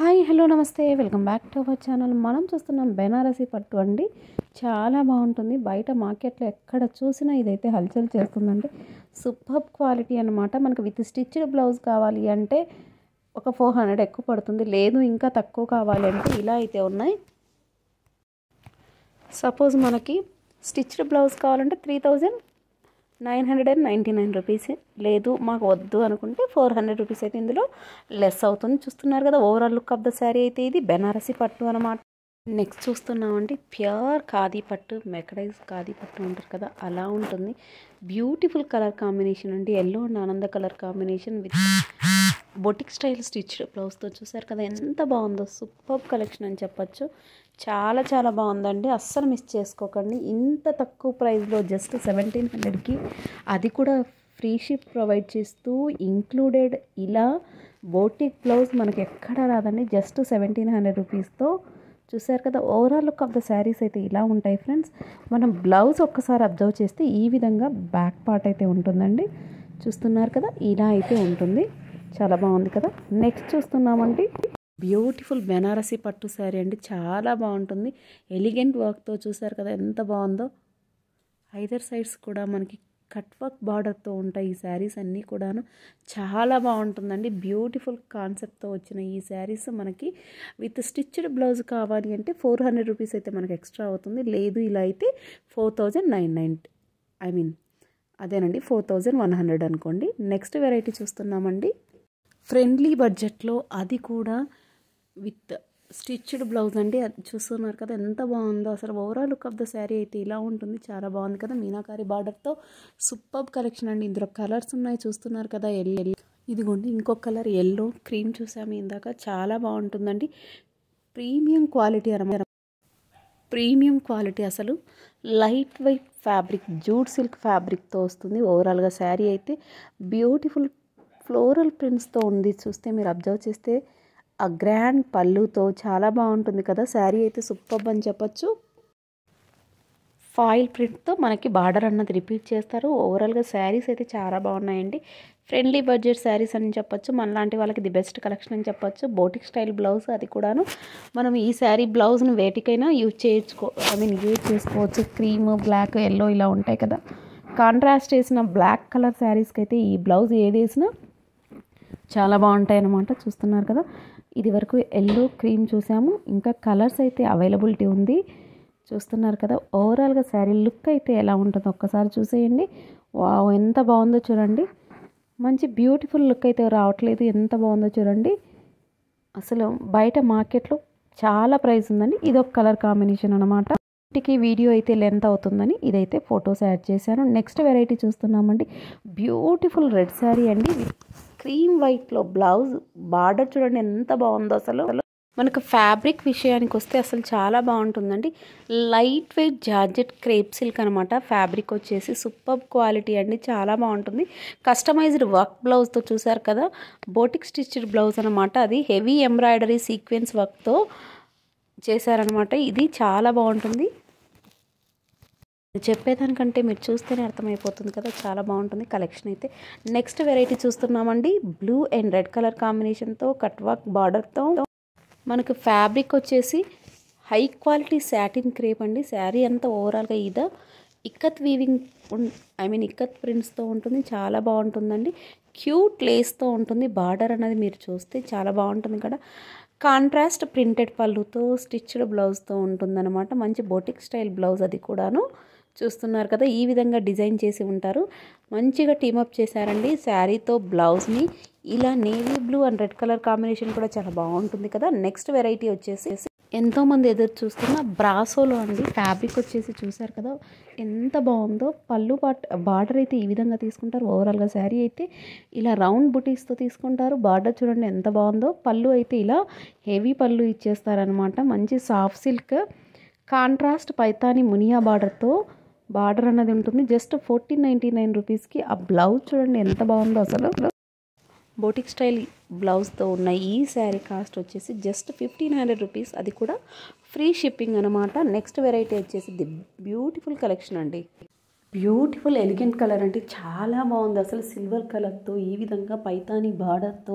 hi hello namaste welcome back to our channel మనం చూస్తున్నాం బెనారసీ పట్టు అండి చాలా బాగుంటుంది బయట మార్కెట్లో ఎక్కడ చూసినా ఇదైతే హల్చల్ చేస్తుందండి సూపర్ క్వాలిటీ అనమాట మనకు విత్ స్టిచ్డ్ బ్లౌజ్ కావాలి అంటే ఒక ఫోర్ హండ్రెడ్ ఎక్కువ పడుతుంది లేదు ఇంకా తక్కువ కావాలి అంటే ఇలా అయితే ఉన్నాయి సపోజ్ మనకి స్టిచ్డ్ బ్లౌజ్ కావాలంటే three thousand nine hundred and ninety nine rupees లేదు మాకు వద్దు అనుకుంటే ఫోర్ హండ్రెడ్ రూపీస్ అయితే ఇందులో లెస్ అవుతుంది చూస్తున్నారు కదా overall look of the sari అయితే ఇది బెనారసీ పట్టు అనమాట నెక్స్ట్ చూస్తున్నామండి ప్యూర్ ఖాదీ పట్టు మెకడైజ్ ఖాదీ పట్టు ఉంటారు కదా అలా ఉంటుంది బ్యూటిఫుల్ కలర్ కాంబినేషన్ అండి ఎల్లో అండ్ ఆనంద colour combination with boutique style stitched బ్లౌజ్తో చూసారు కదా ఎంత బాగుందో సూపర్ కలెక్షన్ అని చెప్పొచ్చు చాలా చాలా బాగుందండి అస్సలు మిస్ చేసుకోకండి ఇంత తక్కువ ప్రైస్లో జస్ట్ సెవెంటీన్ హండ్రెడ్కి అది కూడా ఫ్రీ షిప్ ప్రొవైడ్ చేస్తూ ఇంక్లూడెడ్ ఇలా బోటిక్ బ్లౌజ్ మనకి ఎక్కడ రాదండి జస్ట్ సెవెంటీన్ హండ్రెడ్ రూపీస్తో చూసారు కదా overall look of the saris అయితే ఇలా ఉంటాయి ఫ్రెండ్స్ మనం బ్లౌజ్ ఒక్కసారి అబ్జర్వ్ చేస్తే ఈ విధంగా బ్యాక్ పార్ట్ అయితే ఉంటుందండి చూస్తున్నారు కదా ఇలా అయితే ఉంటుంది చాలా బాగుంది కదా నెక్స్ట్ చూస్తున్నామండి బ్యూటిఫుల్ బెనారసీ పట్టు శారీ అండి చాలా బాగుంటుంది ఎలిగెంట్ వర్క్తో చూసారు కదా ఎంత బాగుందో ఐదర్ సైడ్స్ కూడా మనకి కట్ వర్క్ బార్డర్తో ఉంటాయి ఈ శారీస్ అన్నీ కూడాను చాలా బాగుంటుందండి బ్యూటిఫుల్ కాన్సెప్ట్తో వచ్చిన ఈ శారీస్ మనకి విత్ స్టిచ్డ్ బ్లౌజ్ కావాలి అంటే ఫోర్ హండ్రెడ్ రూపీస్ అయితే మనకి ఎక్స్ట్రా అవుతుంది లేదు ఇలా అయితే four thousand nine nine I mean అదేనండి ఫోర్ థౌజండ్ వన్ హండ్రెడ్ అనుకోండి నెక్స్ట్ వెరైటీ చూస్తున్నామండి ఫ్రెండ్లీ బడ్జెట్లో అది కూడా విత్ స్టిచ్డ్ బ్లౌజ్ అండి అది చూస్తున్నారు కదా ఎంత బాగుందో అసలు overall look of the sari అయితే ఇలా ఉంటుంది చాలా బాగుంది కదా మీనాకారి బార్డర్తో సూపర్ కలెక్షన్ అండి ఇందులో కలర్స్ ఉన్నాయి చూస్తున్నారు కదా ఎల్లో ఇదిగోండి ఇంకొక కలర్ ఎల్లో క్రీమ్ చూసాము ఇందాక చాలా బాగుంటుందండి ప్రీమియం క్వాలిటీ అనమాట ప్రీమియం క్వాలిటీ అసలు light weight fabric jute silk ఫ్యాబ్రిక్తో వస్తుంది ఓవరాల్గా శారీ అయితే బ్యూటిఫుల్ ఫ్లోరల్ ప్రింట్స్తో ఉంది చూస్తే మీరు అబ్జర్వ్ చేస్తే ఆ గ్రాండ్ పళ్ళుతో చాలా బాగుంటుంది కదా శారీ అయితే సూపర్ అని చెప్పొచ్చు ఫాయిల్ ప్రింట్తో మనకి బార్డర్ అన్నది రిపీట్ చేస్తారు ఓవరాల్గా శారీస్ అయితే చాలా బాగున్నాయండి ఫ్రెండ్లీ బడ్జెట్ శారీస్ అని చెప్పొచ్చు మనలాంటి వాళ్ళకి ది బెస్ట్ కలెక్షన్ అని చెప్పొచ్చు బోటిక్ స్టైల్ బ్లౌజ్ అది కూడాను మనం ఈ శారీ బ్లౌజ్ని వేటికైనా యూజ్ చేసుకో ఐ మీన్ యూజ్ చేసుకోవచ్చు క్రీమ్ బ్లాక్ ఎల్లో ఇలా ఉంటాయి కదా కాంట్రాస్ట్ వేసిన బ్లాక్ కలర్ శారీస్కి అయితే ఈ బ్లౌజ్ ఏది వేసినా చాలా బాగుంటాయి అన్నమాట చూస్తున్నారు కదా ఇది వరకు ఎల్లో క్రీమ్ చూసాము ఇంకా కలర్స్ అయితే అవైలబిలిటీ ఉంది చూస్తున్నారు కదా ఓవరాల్గా శారీ లుక్ అయితే ఎలా ఉంటుందో ఒక్కసారి చూసేయండి వావ్ ఎంత బాగుందో చూడండి మంచి బ్యూటిఫుల్ లుక్ అయితే రావట్లేదు ఎంత బాగుందో చూడండి అసలు బయట మార్కెట్లో చాలా ప్రైస్ ఉందండి ఇది ఒక కలర్ కాంబినేషన్ అనమాట ఇంటికి వీడియో అయితే లెంత్ అవుతుందని ఇదైతే ఫొటోస్ యాడ్ చేశాను నెక్స్ట్ వెరైటీ చూస్తున్నామండి బ్యూటిఫుల్ రెడ్ శారీ అండి క్రీమ్ వైట్లో బ్లౌజ్ బార్డర్ చూడండి ఎంత బాగుందో అసలు మనకు ఫ్యాబ్రిక్ విషయానికి వస్తే అసలు చాలా బాగుంటుందండి light weight georgette crepe silk అనమాట ఫ్యాబ్రిక్ వచ్చేసి సూపర్ క్వాలిటీ అండి చాలా బాగుంటుంది కస్టమైజ్డ్ వర్క్ బ్లౌజ్తో చూసారు కదా బోటిక్ స్టిచ్డ్ బ్లౌజ్ అనమాట అది హెవీ ఎంబ్రాయిడరీ సీక్వెన్స్ వర్క్తో చేశారనమాట ఇది చాలా బాగుంటుంది చెప్పేదానికంటే మీరు చూస్తేనే అర్థమైపోతుంది కదా చాలా బాగుంటుంది కలెక్షన్ అయితే నెక్స్ట్ వెరైటీ చూస్తున్నామండి బ్లూ అండ్ రెడ్ కలర్ కాంబినేషన్తో కట్ వర్క్ బార్డర్తో మనకు ఫ్యాబ్రిక్ వచ్చేసి హై క్వాలిటీ శాటిన్ క్రేప్ అండి శారీ అంతా ఓవరాల్గా ఇదా ikat weaving I mean ikat ప్రింట్స్తో ఉంటుంది చాలా బాగుంటుందండి క్యూట్ లేస్తో ఉంటుంది బార్డర్ అనేది మీరు చూస్తే చాలా బాగుంటుంది కదా కాంట్రాస్ట్ ప్రింటెడ్ పళ్ళుతో స్టిచ్డ్ బ్లౌజ్తో ఉంటుందన్నమాట మంచి బోటిక్ స్టైల్ బ్లౌజ్ అది కూడాను చూస్తున్నారు కదా ఈ విధంగా డిజైన్ చేసి ఉంటారు మంచిగా టీమప్ చేశారండి శారీతో బ్లౌజ్ని ఇలా navy blue and red colour combination కూడా చాలా బాగుంటుంది కదా నెక్స్ట్ వెరైటీ వచ్చేసి ఎంతోమంది ఎదురు చూస్తున్న బ్రాసోలో అండి ఫ్యాబ్రిక్ వచ్చేసి చూసారు కదా ఎంత బాగుందో పళ్ళు పాట్ బార్డర్ అయితే ఈ విధంగా తీసుకుంటారు ఓవరాల్గా శారీ అయితే ఇలా రౌండ్ బుటీస్తో తీసుకుంటారు బార్డర్ చూడండి ఎంత బాగుందో పళ్ళు అయితే ఇలా హెవీ పళ్ళు ఇచ్చేస్తారనమాట మంచి soft silk contrast Paithani muniya బార్డర్తో బార్డర్ అన్నది ఉంటుంది జస్ట్ ఫోర్టీన్ నైంటీ నైన్ రూపీస్కి ఆ బ్లౌజ్ చూడండి ఎంత బాగుందో అసలు బోటిక్ స్టైల్ బ్లౌజ్తో ఉన్న ఈ శారీ కాస్ట్ వచ్చేసి జస్ట్ ఫిఫ్టీన్ హండ్రెడ్ రూపీస్ అది కూడా ఫ్రీ షిప్పింగ్ అనమాట నెక్స్ట్ వెరైటీ వచ్చేసి ది బ్యూటిఫుల్ కలెక్షన్ అండి బ్యూటిఫుల్ ఎలిగెంట్ కలర్ అంటే చాలా బాగుంది అసలు సిల్వర్ కలర్తో ఈ విధంగా పైతాని బార్డర్తో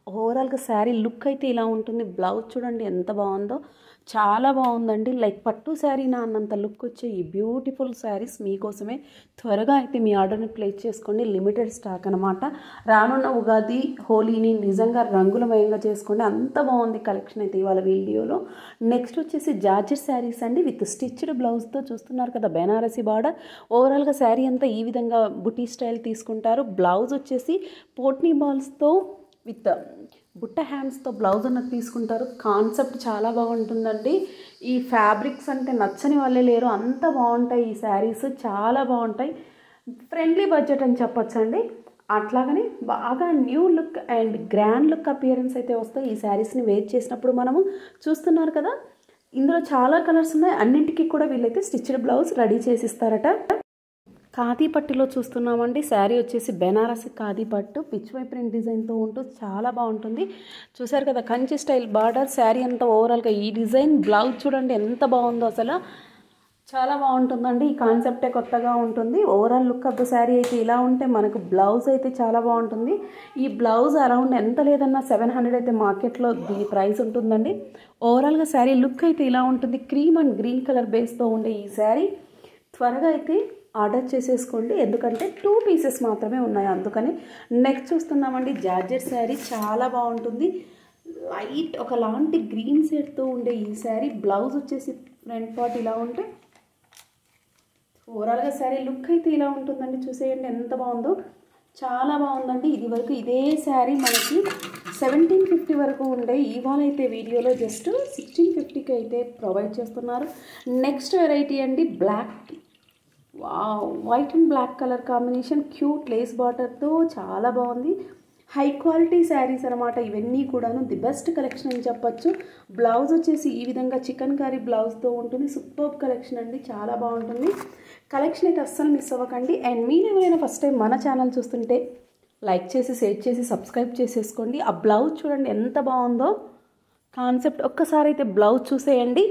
ఓవరాల్గా శారీ లుక్ అయితే ఇలా ఉంటుంది బ్లౌజ్ చూడండి ఎంత బాగుందో చాలా బాగుందండి లైక్ పట్టు శారీ నా అన్నంత లుక్ వచ్చే ఈ బ్యూటిఫుల్ శారీస్ మీకోసమే త్వరగా అయితే మీ ఆర్డర్ని ప్లేస్ చేసుకోండి లిమిటెడ్ స్టాక్ అనమాట రానున్న ఉగాది హోలీని నిజంగా రంగులమయంగా చేసుకోండి అంత బాగుంది కలెక్షన్ అయితే ఇవాళ వీడియోలో నెక్స్ట్ వచ్చేసి జార్జెట్ శారీస్ అండి విత్ స్టిచ్డ్ బ్లౌజ్తో చూస్తున్నారు కదా బెనారసీ బార్డర్ ఓవరాల్గా శారీ అంతా ఈ విధంగా బుటీ స్టైల్ తీసుకుంటారు బ్లౌజ్ వచ్చేసి పోట్నీ బాల్స్తో విత్ బుట్ట హ్యాండ్స్తో బ్లౌజ్ అన్నది తీసుకుంటారు కాన్సెప్ట్ చాలా బాగుంటుందండి ఈ ఫ్యాబ్రిక్స్ అంటే నచ్చని వాళ్ళే లేరు అంత బాగుంటాయి ఈ శారీస్ చాలా బాగుంటాయి ఫ్రెండ్లీ బడ్జెట్ అని చెప్పొచ్చండి అట్లాగనే బాగా new look and grand look appearance అయితే వస్తాయి ఈ శారీస్ని వేర్ చేసినప్పుడు మనము చూస్తున్నారు కదా ఇందులో చాలా కలర్స్ ఉన్నాయి అన్నింటికి కూడా వీళ్ళైతే స్టిచ్డ్ బ్లౌజ్ రెడీ చేసిస్తారట ఖాదీ పట్టులో చూస్తున్నామండి శారీ వచ్చేసి బెనారస్ ఖాదీ పట్టు పిచ్వై ప్రింట్ డిజైన్తో ఉంటూ చాలా బాగుంటుంది చూసారు కదా కంచి స్టైల్ బార్డర్ శారీ అంతా ఓవరాల్గా ఈ డిజైన్ బ్లౌజ్ చూడండి ఎంత బాగుందో అసలు చాలా బాగుంటుందండి ఈ కాన్సెప్టే కొత్తగా ఉంటుంది overall look of the sari అయితే ఇలా ఉంటే మనకు బ్లౌజ్ అయితే చాలా బాగుంటుంది ఈ బ్లౌజ్ అరౌండ్ ఎంత లేదన్నా సెవెన్ హండ్రెడ్ అయితే మార్కెట్లో దీని ప్రైస్ ఉంటుందండి ఓవరాల్గా శారీ లుక్ అయితే ఇలా ఉంటుంది క్రీమ్ అండ్ గ్రీన్ కలర్ బేస్తో ఉండే ఈ శారీ త్వరగా అయితే ఆర్డర్ చేసేసుకోండి ఎందుకంటే టూ పీసెస్ మాత్రమే ఉన్నాయి అందుకని నెక్స్ట్ చూస్తున్నామండి జార్జెట్ శారీ చాలా బాగుంటుంది లైట్ ఒకలాంటి గ్రీన్ షేడ్తో ఉండే ఈ శారీ బ్లౌజ్ వచ్చేసి ఫ్రంట్ పార్ట్ ఇలా ఉంటే ఓవరాల్గా శారీ లుక్ అయితే ఇలా ఉంటుందండి చూసేయండి ఎంత బాగుందో చాలా బాగుందండి ఇది వరకు ఇదే శారీ మనకి సెవెంటీన్ ఫిఫ్టీ వరకు ఉండే ఇవాళ అయితే వీడియోలో జస్ట్ సిక్స్టీన్ ఫిఫ్టీకి అయితే ప్రొవైడ్ చేస్తున్నారు నెక్స్ట్ వెరైటీ అండి black wow white and black colour combination cute lace బార్డర్తో చాలా బాగుంది హై క్వాలిటీ శారీస్ అనమాట ఇవన్నీ కూడాను ది బెస్ట్ కలెక్షన్ అని చెప్పొచ్చు బ్లౌజ్ వచ్చేసి ఈ విధంగా చికెన్ కర్రీ బ్లౌజ్తో ఉంటుంది సూపర్ కలెక్షన్ అండి చాలా బాగుంటుంది కలెక్షన్ అయితే అస్సలు మిస్ అవ్వకండి అండ్ మీరు ఎవరైనా ఫస్ట్ టైం మన ఛానల్ చూస్తుంటే లైక్ చేసి షేర్ చేసి సబ్స్క్రైబ్ చేసేసుకోండి ఆ బ్లౌజ్ చూడండి ఎంత బాగుందో కాన్సెప్ట్ ఒక్కసారి అయితే బ్లౌజ్ చూసేయండి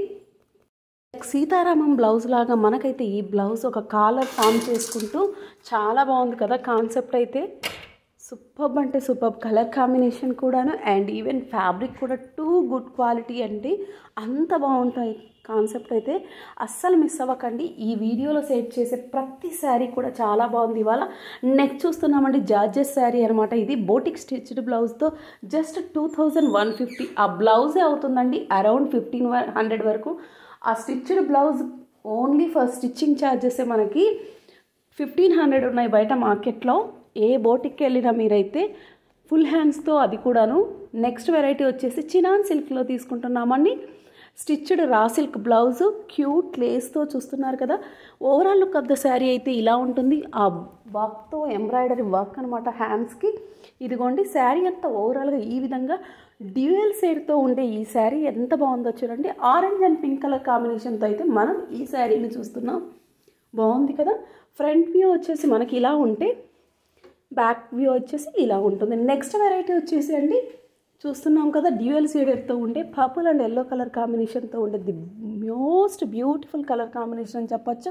సీతారామం బ్లౌజ్ లాగా మనకైతే ఈ బ్లౌజ్ ఒక కాలర్ ఫామ్ చేసుకుంటూ చాలా బాగుంది కదా కాన్సెప్ట్ అయితే సూపర్బ్ అంటే సూపర్బ్ కలర్ కాంబినేషన్ కూడాను అండ్ ఈవెన్ ఫ్యాబ్రిక్ కూడా టూ గుడ్ క్వాలిటీ అండి అంత బాగుంటాయి కాన్సెప్ట్ అయితే అస్సలు మిస్ అవ్వకండి ఈ వీడియోలో సేవ్ చేసే ప్రతి శారీ కూడా చాలా బాగుంది ఇవాళ నెక్స్ట్ చూస్తున్నామండి జార్జెస్ శారీ అనమాట ఇది బోటిక్ స్టిచ్డ్ బ్లౌజ్తో just two thousand one fifty ఆ బ్లౌజే అవుతుందండి అరౌండ్ ఫిఫ్టీన్ హండ్రెడ్ వరకు ఆ stitched blouse only for stitching charges మనకి ఫిఫ్టీన్ హండ్రెడ్ ఉన్నాయి బయట మార్కెట్లో ఏ బోటిక్కి వెళ్ళినా మీరైతే ఫుల్ హ్యాండ్స్తో అది కూడాను నెక్స్ట్ వెరైటీ వచ్చేసి చినాన్ సిల్క్లో తీసుకుంటున్నామండి stitched raw silk blouse cute లేస్తో చూస్తున్నారు కదా overall look of the sari అయితే ఇలా ఉంటుంది ఆ వర్క్తో ఎంబ్రాయిడరీ వర్క్ అనమాట హ్యాండ్స్కి ఇదిగోండి శారీ అంతా ఓవరాల్గా ఈ విధంగా డ్యూయల్ షేడ్తో ఉండే ఈ శారీ ఎంత బాగుందో చూడండి ఆరెంజ్ అండ్ పింక్ కలర్ కాంబినేషన్తో అయితే మనం ఈ శారీని చూస్తున్నాం బాగుంది కదా ఫ్రంట్ వ్యూ వచ్చేసి మనకి ఇలా ఉంటే బ్యాక్ వ్యూ వచ్చేసి ఇలా ఉంటుంది నెక్స్ట్ వెరైటీ వచ్చేసి అండి చూస్తున్నాం కదా డ్యూయల్ షేడెడ్తో ఉండే పర్పుల్ అండ్ ఎల్లో కలర్ కాంబినేషన్తో ఉండే the most beautiful colour combination అని చెప్పొచ్చు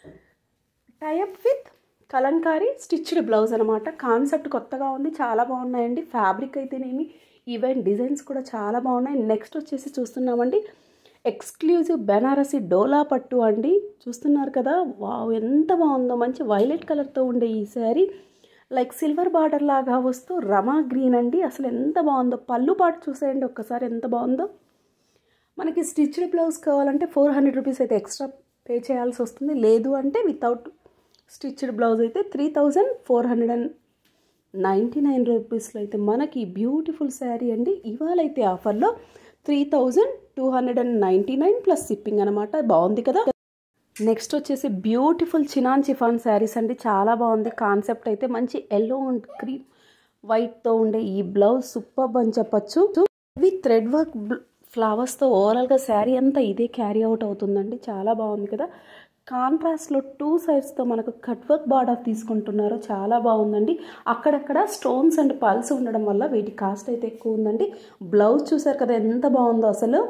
type with Kalamkari stitched blouse అనమాట కాన్సెప్ట్ కొత్తగా ఉంది చాలా బాగున్నాయండి ఫ్యాబ్రిక్ అయితేనేమి ఈవెన్ డిజైన్స్ కూడా చాలా బాగున్నాయి నెక్స్ట్ వచ్చేసి చూస్తున్నామండి ఎక్స్క్లూజివ్ బెనారసి డోలా పట్టు అండి చూస్తున్నారు కదా వావ్ ఎంత బాగుందో మంచి వైలెట్ కలర్తో ఉండే ఈ శారీ లైక్ సిల్వర్ బార్డర్ లాగా వస్తూ రమా గ్రీన్ అండి అసలు ఎంత బాగుందో పళ్ళు పాటు చూసేయండి ఒక్కసారి ఎంత బాగుందో మనకి స్టిచ్డ్ బ్లౌజ్ కావాలంటే ఫోర్ హండ్రెడ్ రూపీస్ అయితే ఎక్స్ట్రా పే చేయాల్సి వస్తుంది లేదు అంటే వితౌట్ స్టిచ్డ్ బ్లౌజ్ అయితే three thousand four hundred and ninety nine రూపీస్లో అయితే మనకి బ్యూటిఫుల్ శారీ అండి ఇవాళ అయితే ఆఫర్లో three thousand two hundred and ninety nine plus shipping అనమాట బాగుంది కదా నెక్స్ట్ వచ్చేసి బ్యూటిఫుల్ చినాన్ చిఫాన్ శారీస్ అండి చాలా బాగుంది కాన్సెప్ట్ అయితే మంచి ఎల్లో అండ్ క్రీమ్ వైట్తో ఉండే ఈ బ్లౌజ్ సూపర్ అని చెప్పచ్చు ఇవి థ్రెడ్ వర్క్ ఫ్లవర్స్తో ఓవరాల్గా శారీ అంతా ఇదే క్యారీ అవుట్ అవుతుందండి చాలా బాగుంది కదా కాంట్రాస్ట్లో టూ సైడ్స్తో మనకు కట్ వర్క్ బార్డర్ తీసుకుంటున్నారు చాలా బాగుందండి అక్కడక్కడ స్టోన్స్ అండ్ పల్స్ ఉండడం వల్ల వీటి కాస్ట్ అయితే ఎక్కువ ఉందండి బ్లౌజ్ చూసారు కదా ఎంత బాగుందో అసలు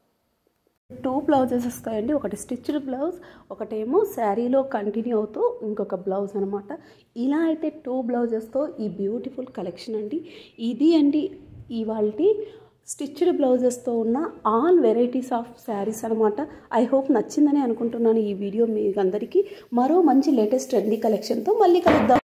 టూ బ్లౌజెస్ వస్తాయండి ఒకటి స్టిచ్డ్ బ్లౌజ్ ఒకటేమో శారీలో కంటిన్యూ అవుతూ ఇంకొక బ్లౌజ్ అనమాట ఇలా అయితే టూ బ్లౌజెస్తో ఈ బ్యూటిఫుల్ కలెక్షన్ అండి ఇది అండి ఇవాళ స్టిచ్డ్ బ్లౌజెస్తో ఉన్న ఆల్ వెరైటీస్ ఆఫ్ శారీస్ అనమాట ఐ హోప్ నచ్చిందని అనుకుంటున్నాను ఈ వీడియో మీకు అందరికీ మరో మంచి లేటెస్ట్ ట్రెండీ కలెక్షన్తో మళ్ళీ కలుద్దాం